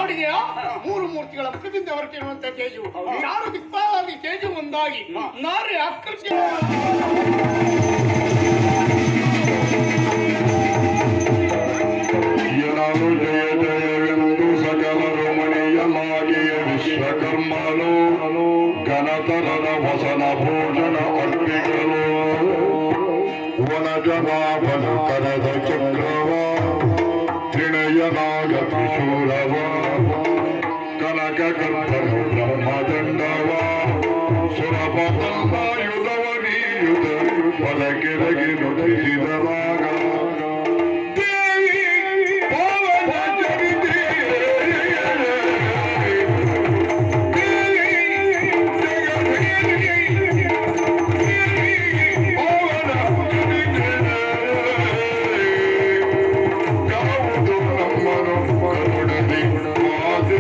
ನೋಡಿದೆಯಾ ಮೂರು ಮೂರ್ತಿಗಳ ಮುಖದಿಂದ ಹೊರಟಿರುವಂತ ತೇಜು ಯಾರು ದಿಕ್ಪಾಲಾಗಿ ತೇಜು ಒಂದಾಗಿ ನಾರಿ ಆಕರ್ಷ ಎನಲು ಜಯ ಜಯವೆಂದು ಸಕಲ ರಮಣೀಯಲಾಗಿಯ ವಿಶ್ವಕರ್ಮನು ಘನತರದ ವಸನ ಭೋಜನ ಅರ್ಪಿಗಳು ವನಜನಾಭನ ಕರದ ಚಕ್ರವ ತ್ರಿಣಯನಾಗ ತ್ರಿಶೂಲವ ಕನಕ ಕರ್ತನು ಬ್ರಹ್ಮದಂಡವ ಸುರಪತಲ್ಲಾಯುಧವ ನೀಯುಧ ಪದಕೆರಗಿ ನುಡಿಸಿದವಾಗ ದೇವಿ ಪವನ ಜನಿತೆ ದೇವಿ ಜಗದೇವಿ ದೇವಿ ಪವನ ಜನಿತೆ ಕಾವುದು ನಮ್ಮನು ಕರುಣದಿ ಮಾದೇ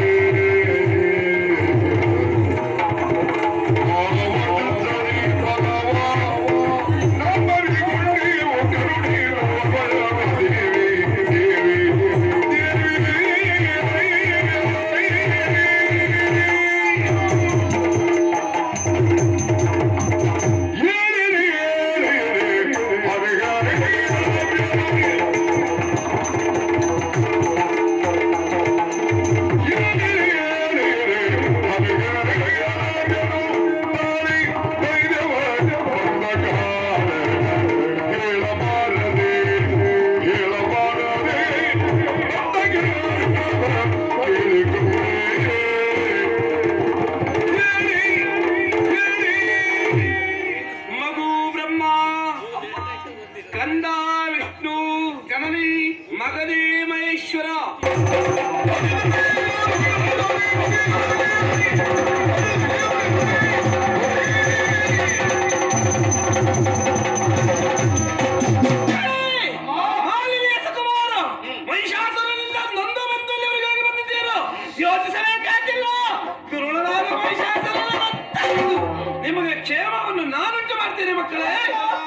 ಭಗವಂತರಿ ಭಗವ ನಂಬರಿಗೊಂಡೀವು ಕರುಣೀರು ದೇವಿ ದೇವಿ ಮಗು ಬ್ರಹ್ಮ ಕಂದ ವಿಷ್ಣು ಜನನಿ ಮಗನೇ ಮಹೇಶ್ವರ ಮಾಲಿನಿಯ ಸುಕುಮಾರ ಮಹಿಷಾಸುರನಿಂದ ನೊಂದು ಬಂದು ಇಲ್ಲಿವರೆಗಾಗಿ ಬಂದಿದ್ದೀರು ಯೋಚಿಸಬೇಕಾಗಿಲ್ಲ ದುರುಳನಾದ ಮಹಿಷಾಸುರನನ್ನು ತಂದು ನಿಮಗೆ ಕ್ಷೇಮವನ್ನು ನಾನುಂಟು ಮಾಡ್ತೇನೆ ಮಕ್ಕಳೇ